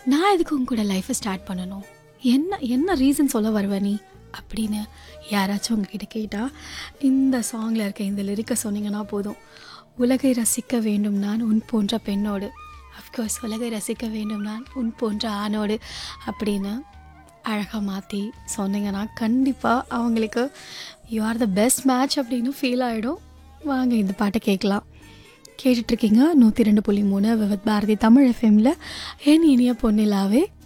நான் எதுக்கு உங்க கூட லைஃப்பை ஸ்டார்ட் பண்ணணும் என்ன என்ன ரீசன் சொல்ல வருவ நீ அப்படின்னு யாராச்சும் உங்ககிட்ட கேட்டால் இந்த சாங்கில் இருக்க இந்த லிரிக்கை சொன்னீங்கன்னா போதும் உலகை ரசிக்க வேண்டும் நான் உன் போன்ற பெண்ணோடு அஃப்கோர்ஸ் உலகை ரசிக்க வேண்டும் நான் உன் போன்ற ஆணோடு அப்படின்னு அழகாக மாற்றி சொன்னீங்கன்னா கண்டிப்பாக அவங்களுக்கு you are the best match அப்படின்னு ஃபீல் ஆகிடும் வாங்க இந்த பாட்டை கேட்கலாம் கேட்டுட்ருக்கீங்க நூற்றி ரெண்டு புள்ளி மூணு விவத் பாரதி தமிழ் எஃப்எம்மில் என் இனிய பொன்னிலாவே